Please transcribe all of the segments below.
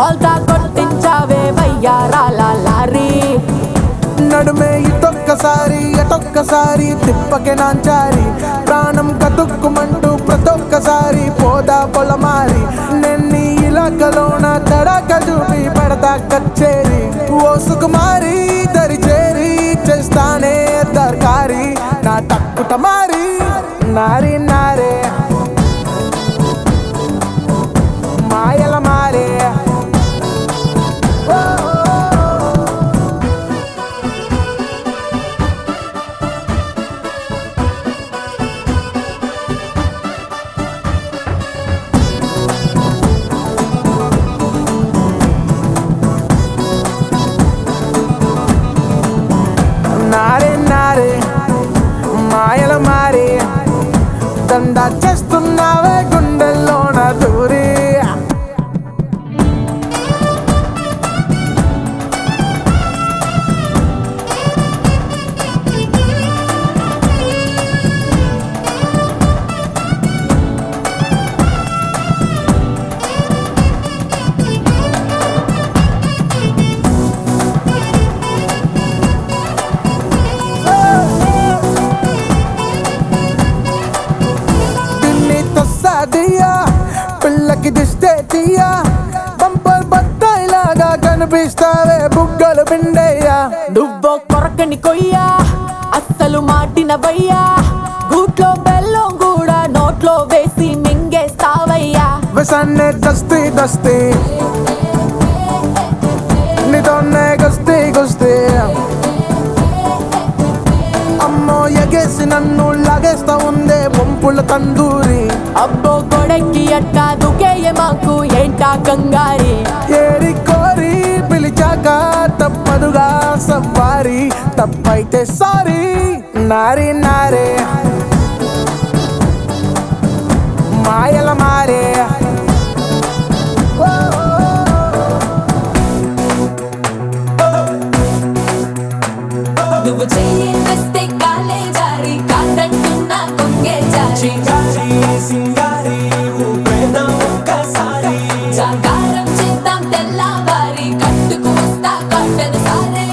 బోల్తా కొట్టించావే వయ్యారాల లారీ నడుమే ఇటొక్కసారి అటొక్కసారి తిప్పకే నాంచారి ప్రాణం కతుక్కుమంటూ ప్రతొక్కసారి పోదా పొలమారి నెన్ని ఇలాకలోన తడక చూపి పడతా కచ్చేరి ఓ సుకుమారి దరి చేరి చేస్తానే దర్కారి నా తక్కుట మారి నారి నారే మాయల మారే ఓ, ఓ, ఓ. నారే నారే మాయల మారే దందా చేస్తున్నావే గుండెల్లోన దూరి తిన్ని తస్సాదియా పిల్లకి దిస్తే తీయా బంపర్ బత్తాయిలాగా కనిపిస్తావే బుగ్గలు పిండయ్యా నువ్వో కొరకని కొయ్యా అస్సలు మాటిన వయ్యా గూట్లో బెల్లం కూడా నోట్లో వేసి మింగేస్తావయ్యా విసన్నే దస్తి దస్తి నీతోనే గస్తీ గుస్తీ అమ్మో ఎగేసి నన్ను లాగేస్తా ఉందే పంపుల తందూరి అబ్బో గొడక్కి అట్టా దుకేయ మాకు ఏంటా కంగారి ఏరి కోరి పిలిచాక తప్పదుగా సవారి తప్పైతే సారీ నారి నారే మాయల మారే ఓ, ఓ, నువ్వు చెయ్యి వేస్తే కాలే జారి కాదంటున్నా కొంగే జారి జాగారం చేద్దాం తెల్లవారి కట్టుకు వస్తా కట్టను సారే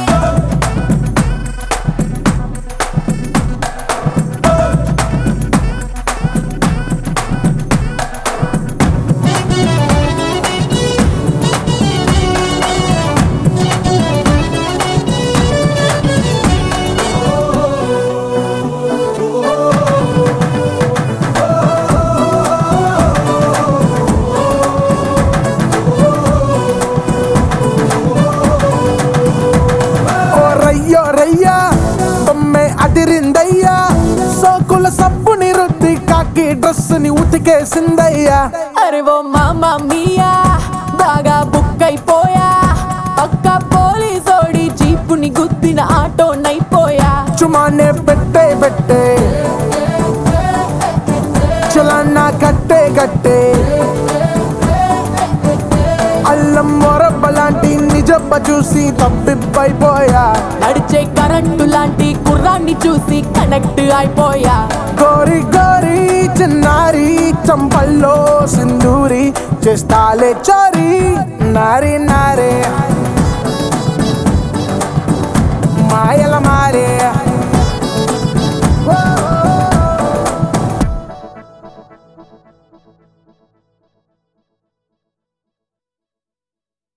ఓ రయ్యో రయ్యా బొమ్మే అదిరిందయ్యా సోకుల సబ్బుని రుద్ది కాకి డ్రెస్సుని ఉతికేసిందయ్యా అరే ఓ మామా మియా బాగా బుక్ అయిపోయా పక్క పోలీసోడి జీపుని గుద్దిన ఆటో నైపోయా చుమానే పెట్టే పెట్టే చలానా కట్టే కట్టే అల్లం మొరబ్బ లాంటి నిజబ్బ చూసి తప్పిపోయా నడిచే కరెంటు లాంటి కుర్రాన్ని చూసి కనెక్ట్ అయిపోయా గోరి గోరి చిన్నారి చంపల్లో సింధూరి చేస్తాలే చోరీ నారి నారి